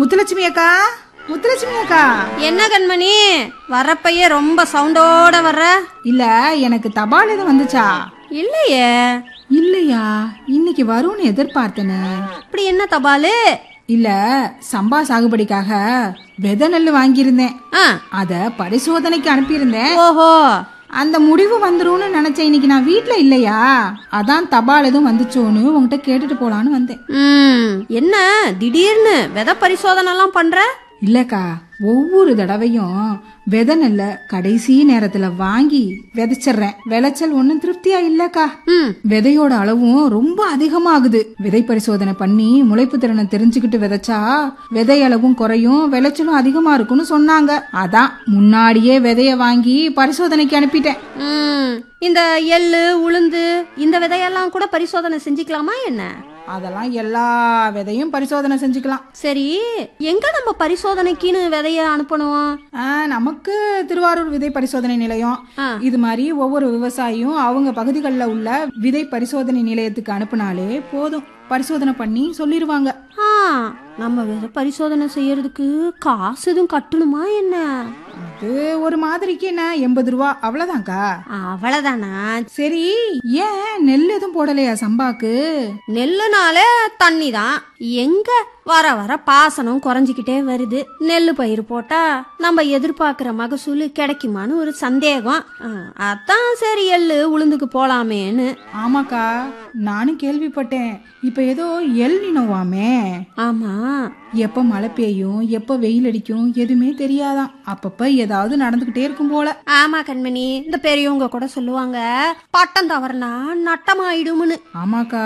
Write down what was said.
முத்துலட்சுமி அக்கா முத்துலட்சுமி அக்கா என்ன கண்மணி வரப்பையே ரொம்ப சவுண்டோட வர்ற இல்ல எனக்கு தபால் எதுவும் வந்துச்சா இல்லையே இல்லையா இன்னைக்கு வரும்னு எதிர்பார்த்தேனே அப்படி என்ன தபாலு இல்ல சம்பா சாகுபடிக்காக விதை நெல் வாங்கியிருந்தேன் ஆ அத பரிசோதனைக்கு அனுப்பியிருந்தேன் ஓஹோ அந்த முடிவு வந்துரும்னு நினைச்சேன் இன்னைக்கு நான் வீட்ல இல்லையா அதான் தபால் எதுவும் வந்துச்சோன்னு உன்கிட்ட கேட்டுட்டு போலான்னு வந்தேன் ம் என்ன திடீர்னு விதை பரிசோதனைலாம் பண்ற இல்லக்கா ஒவ்வொரு தடவையும் விதை நெல்ல கடைசி நேரத்துல வாங்கி விதைச்சிடுறேன் விளைச்சல் ஒன்றும் திருப்தியா இல்லக்கா ம் விதையோட அளவும் ரொம்ப அதிகமாகுது விதை பரிசோதனை பண்ணி முளைப்பு திறனை தெரிஞ்சுக்கிட்டு விதைச்சா விதை அளவும் குறையும் விளைச்சலும் அதிகமா இருக்கும்னு சொன்னாங்க அதான் முன்னாடியே விதைய வாங்கி பரிசோதனைக்கு அனுப்பிட்டேன் ம் இந்த எள்ளு உளுந்து இந்த விதையெல்லாம் கூட பரிசோதனை செஞ்சுக்கலாமா என்ன அதெல்லாம் எல்லா விதையும் பரிசோதனை செஞ்சுக்கலாம் சரி எங்க நம்ம பரிசோதனைக்குன்னு விதைய அனுப்பணும் ஆ, நமக்கு திருவாரூர் விதை பரிசோதனை நிலையம் ஆ. இது மாதிரி ஒவ்வொரு விவசாயியும் அவங்க பகுதிகளில் உள்ள விதை பரிசோதனை நிலையத்துக்கு அனுப்புனாலே போதும் பரிசோதனை பண்ணி சொல்லிடுவாங்க ஆ நம்ம விதை பரிசோதனை செய்யறதுக்கு காசு எதுவும் கட்டணுமா என்ன அது ஒரு மாதிரிக்கு என்ன எண்பது ரூபா அவ்வளவுதான்க்கா அவ்வளவுதானா சரி ஏன் நெல் எதுவும் போடலையா சம்பாக்கு நெல்லுனாலே தண்ணி தான் எங்க வர வர பாசனம் குறைஞ்சிக்கிட்டே வருது நெல் பயிர் போட்டா நம்ம எதிர்பார்க்குற மகசூல் கிடைக்குமான்னு ஒரு சந்தேகம் ஆ, அதான் சரி எள்ளு உளுந்துக்கு போலாமேன்னு ஆமாக்கா நானும் கேள்விப்பட்டேன் இப்ப ஏதோ எல் நினவாமே ஆமா எப்ப மழை பெய்யும் எப்ப வெயில் அடிக்கும் எதுவுமே தெரியாதாம் அப்பப்ப ஏதாவது நடந்துகிட்டே இருக்கும் போல ஆமா கண்மணி இந்த பெரியவங்க கூட சொல்லுவாங்க பட்டம் தவறுனா நட்டமாயிடும்னு ஆமாக்கா